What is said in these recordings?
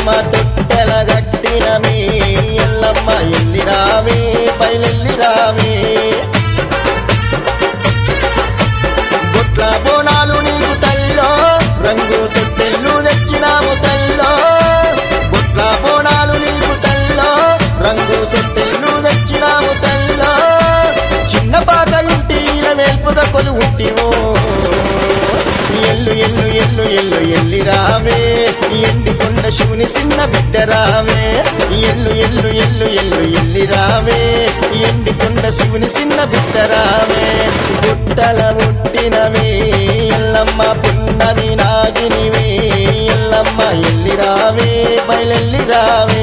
ఎల్లమ్మ తొట్టెల గట్టినమే ఎల్లమ్మ ఎల్లి రావే బయలెల్లి రావే గుట్ల బోనాలు నీకు తల్లో రంగు తొట్టెళ్ళు తెచ్చినాము తల్లో గుట్ల బోనాలు నీకు తల్లో రంగు తొట్టెళ్ళు తెచ్చినాము తల్లో చిన్న పాక ఇంటి మేల్పుద కొలు ఉంటివో ఎల్లు ఎల్లు ఎల్లు ఎల్లు ఎల్లి రావే ఎండి కొండ శివుని చిన్న బిడ్డ రావే ఎల్లు ఎల్లు ఎల్లు ఎల్లు ఎల్లి రావే ఎండి కొండ శివుని చిన్న బిడ్డ రావే గుట్టల ముట్టినవే ఎల్లమ్మ పున్నమి నాగినివే ఎల్లమ్మ ఎల్లి రావే బయలెల్లి రావే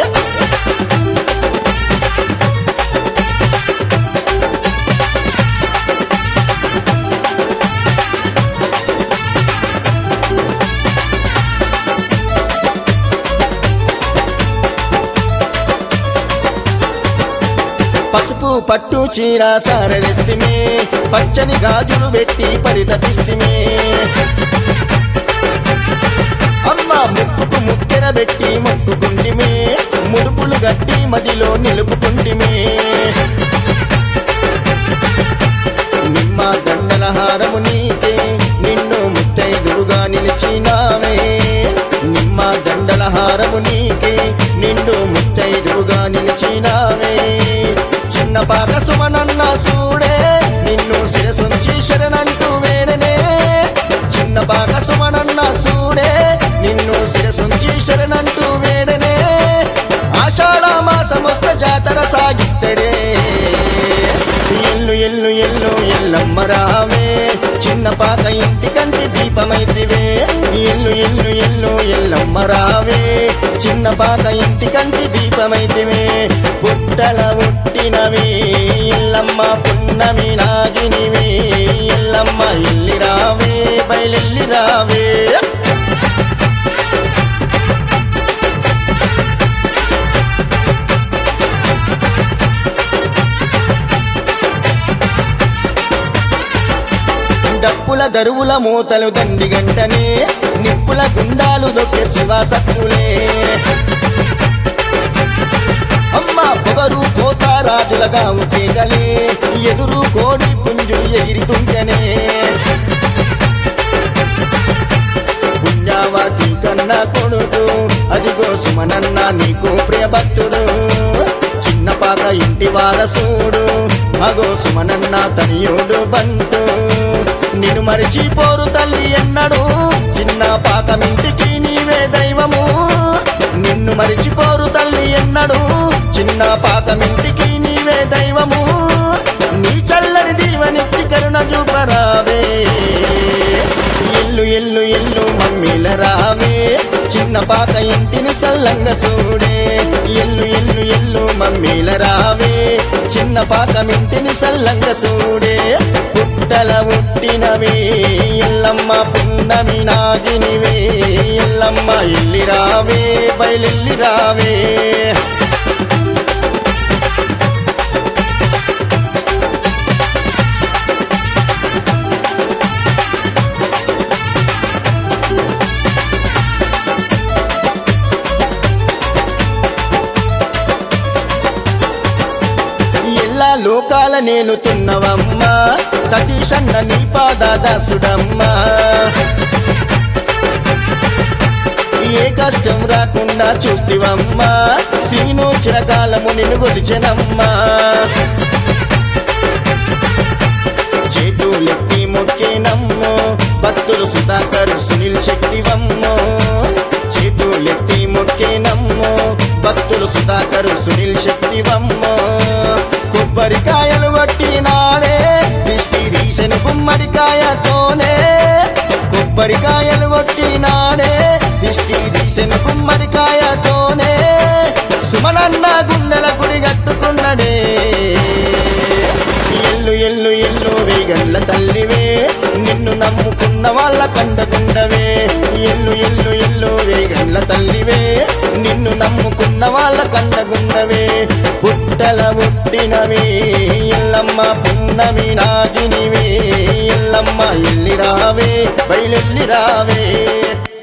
పసుపు పట్టు చీర సారదిస్తిమే పచ్చని గాజులు పెట్టి పరితపిస్తిమే అమ్మ ముక్కుకు ముక్కెర పెట్టి మొక్కుకుంటిమే ముడుపులు గట్టి మదిలో నిలుపుకుంటిమే నిమ్మ దండల హారము నీకే నిన్ను ముత్తైదువుగా నిలిచినావే నిమ్మ దండల హారము నీకే నిన్ను ముత్తైదువుగా నిలిచినావే చిన్న పాక సుమనన్న సూడే నిన్ను శిరసుంచి శరణంటూ వేడనే చిన్న పాక సుమనన్న సూడే నిన్ను శిరసుంచి శరణంటూ వేడనే ఆషాఢ మాసమొస్త జాతర సాగిస్తడే ఎల్లు ఎల్లు ఎల్లు ఎల్లమ్మ రావే చిన్న పాక ఇంటి కంటి దీపమైతివే ఎల్లు ఎల్లు ఎల్లు ఎల్లమ్మ రావే చిన్న పాక ఇంటి కంటి దీపమైతివే పుట్టల ఉట్టినవే ఎల్లమ్మ పున్నమి నాగినివే ఎల్లమ్మ ఎల్లి రావే బయలెల్లి రావే డప్పుల దరువుల మూతలు దండి గంటనే నిప్పుల గుండాలు దొక్కే శివ సత్తులే అమ్మ పొగరు పోత రాజుల గావు తీగలే ఎదురు కోడి పుంజులు ఎగిరి తుంగనే పుణ్యావతి కన్న కొడుకు అదిగో సుమనన్న నీకు ప్రియభక్తుడు చిన్న పాక ఇంటి వారసుడు అగో సుమనన్న తనియుడు బంటు నిన్ను మరిచిపోరు తల్లి ఎన్నడు చిన్న పాకమింటికి నీవే దైవము నిన్ను మరిచిపోరు తల్లి ఎన్నడు చిన్న పాకమింటికి నీవే దైవము నీ చల్లని దీవనిచ్చి కరుణ చూపరావే ఎల్లు ఎల్లు ఎల్లు మమ్మీల రావే చిన్న పాక ఇంటిని సల్లంగా చూడే ఎల్లు ఎల్లు ఎల్లు మమ్మీల రావే చిన్న పాకమింటిని సల్లంగా చూడే పుట్టల ఉట్టినవే ఎల్లమ్మ పున్నమి నాగినివే ఎల్లమ్మ ఎల్లి రావే బయలెల్లి రావే ఎల్లా లోకాల నేను తిన్నవమ్మా సతీషన్న నీ పాద దాసుడమ్మా ఏ కష్టం రాకుండా చూస్తివమ్మా శ్రీను చిరకాలము నిన్ను గొలిచెనమ్మా చేతులెత్తి మొక్కేనమ్మో భక్తులు సుధాకర్ సునీల్ శక్తివమ్మో చేతులెత్తి మొక్కేనమ్మో భక్తులు సుధాకర్ సునీల్ శక్తివమ్మో కొబ్బరికాయలు కొట్టినాడే దిష్టి తీసిన గుమ్మడికాయతోనే కొబ్బరికాయలు కొట్టినాడే దిష్టి తీసిన గుమ్మడికాయతోనే సుమనన్న గుండెల గుడి కట్టుకున్నడే ఎల్లు ఎల్లు ఎల్లు వేగల్ల తల్లివే నిన్ను నమ్ముకున్న వాళ్ళ కండకుండవే ఎల్లు ఎల్లు ఎల్లు వేగల్ల తల్లివే నిన్ను నమ్ముకున్న వాళ్ళ కండగుండవే పుట్టల పుట్టినవే ఎల్లమ్మ పున్నమి నాగినివే ఎల్లమ్మ ఎల్లి రావే బయలెల్లి రావే